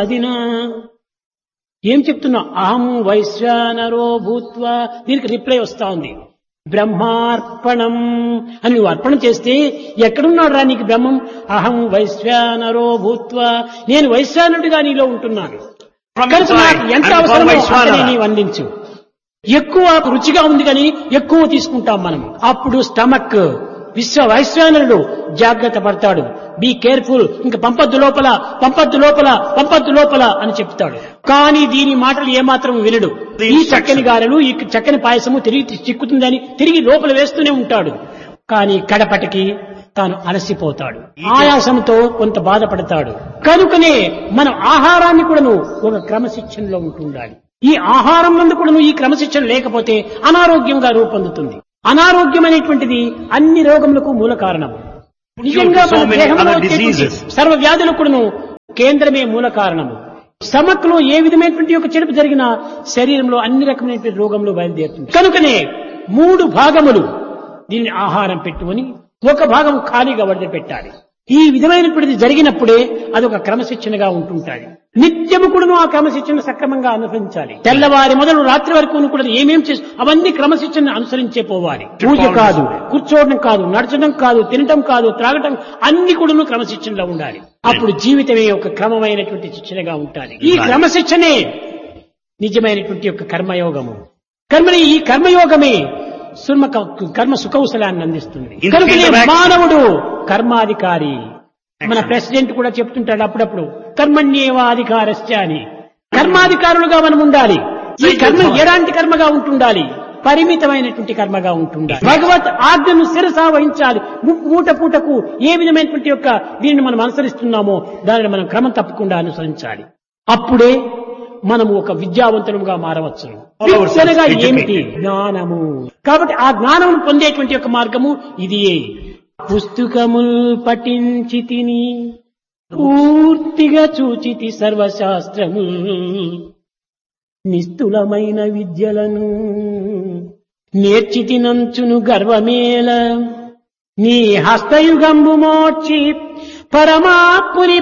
అదినా ఏం చెప్తున్నా అహం వైశ్వానరో భూత్వా దీనికి రిప్లై వస్తా ఉంది బ్రహ్మార్పణం అని నువ్వు అర్పణ చేస్తే ఎక్కడున్నాడు రా నీకు బ్రహ్మం అహం వైశ్వానరో భూత్వా నేను వైశ్వానుడిగా నీలో ఉంటున్నాను From కనుక inside, నాకు ఎంత I'm called అవసరమో Vaishwanara. అంతనే నీవు అందించు ఎక్కువ రుచిగా ఉంది కానీ ఎక్కువ తీసుకుంటాం మనం అప్పుడు స్టమక్ విశ్వ వైశ్వానరుడు జాగ్రత్త పడతాడు బీ కేర్ఫుల్ ఇంకా పంపద్దు లోపల పంపద్దు లోపల పంపద్దు లోపల అని చెప్తాడు కానీ దీని మాటలు ఏమాత్రం వినడు ఈ చక్కని గారెలు ఈ చక్కని పాయసము తిరిగి చిక్కుతుందని తిరిగి లోపల వేస్తూనే ఉంటాడు కానీ కడపటికి తాను అలసిపోతాడు ఆయాసంతో కొంత బాధపడతాడు కనుకనే మనం ఆహారాన్ని కూడాను ఒక క్రమశిక్షణలో ఉంటుండాలి ఈ ఆహారం నందు కూడాను ఈ క్రమశిక్షణ లేకపోతే అనారోగ్యంగా రూపొందుతుంది అనారోగ్యం అనేటువంటిది అన్ని రోగములకు మూల కారణం నిజంగా So మన many దేహంలో other వచ్చేటువంటి diseases. సర్వ వ్యాధులకు కూడాను కేంద్రమే మూల కారణము స్టమక్ లో ఏ విధమైనటువంటి ఒక చెడుపు జరిగినా శరీరంలో అన్ని రకమైనటువంటి రోగములు బయలుదేరుతుంది కనుకనే మూడు భాగములు దీన్ని ఆహారం పెట్టుకొని ఒక భాగం ఖాళీగా వదిలిపెట్టాలి ఈ విధమైనటువంటిది జరిగినప్పుడే అది ఒక క్రమశిక్షణగా ఉంటుంటాది నిత్యము కూడాను ఆ క్రమశిక్షణ సక్రమంగా అనుసరించాలి తెల్లవారి మొదలు రాత్రి వరకు కూడా ఏమేం చేసి అవన్నీ క్రమశిక్షణ అనుసరించే పోవాలి పూజ కాదు కూర్చోవడం కాదు నడచడం కాదు తినటం కాదు త్రాగటం అన్ని కూడాను క్రమశిక్షణలో ఉండాలి అప్పుడు జీవితమే ఒక క్రమమైనటువంటి శిక్షణగా ఉండాలి ఈ క్రమశిక్షణే నిజమైనటువంటి యొక్క కర్మయోగము కర్మని ఈ కర్మయోగమే సుర్మ కర్మ సుకౌశలాన్ని అందిస్తుంది In the కనుకనే field of action. మానవుడు కర్మాధికారి మన ప్రెసిడెంట్ కూడా చెప్తుంటాడు అప్పుడప్పుడు కర్మణ్యేవాధికారస్య అని కర్మాధికారులుగా మనం ఉండాలి ఈ కర్మ ఎలాంటి కర్మగా ఉంటుండాలి పరిమితమైనటువంటి కర్మగా ఉంటుండాలి భగవత్ ఆజ్ఞను శిరసా వహించాలి ము- మూట పూటకు ఏ విధమైనటువంటి యొక్క దీనిని మనం అనుసరిస్తున్నామో దానిని మనం క్రమం తప్పకుండా అనుసరించాలి అప్పుడే మనము ఒక విద్యావంతులుగా మారవచ్చు All ourselves అనగా ఏమిటి educated. జ్ఞానము కాబట్టి ఆ జ్ఞానం పొందేటువంటి యొక్క మార్గము ఇదియే పుస్తకముల్ పఠించి తిని పూర్తిగా చూచితి సర్వశాస్త్రము నిస్తులమైన విద్యలను నేర్చితినంచును గర్వమేల నీ హస్తయుగంబు మోర్చి పరమాత్ముని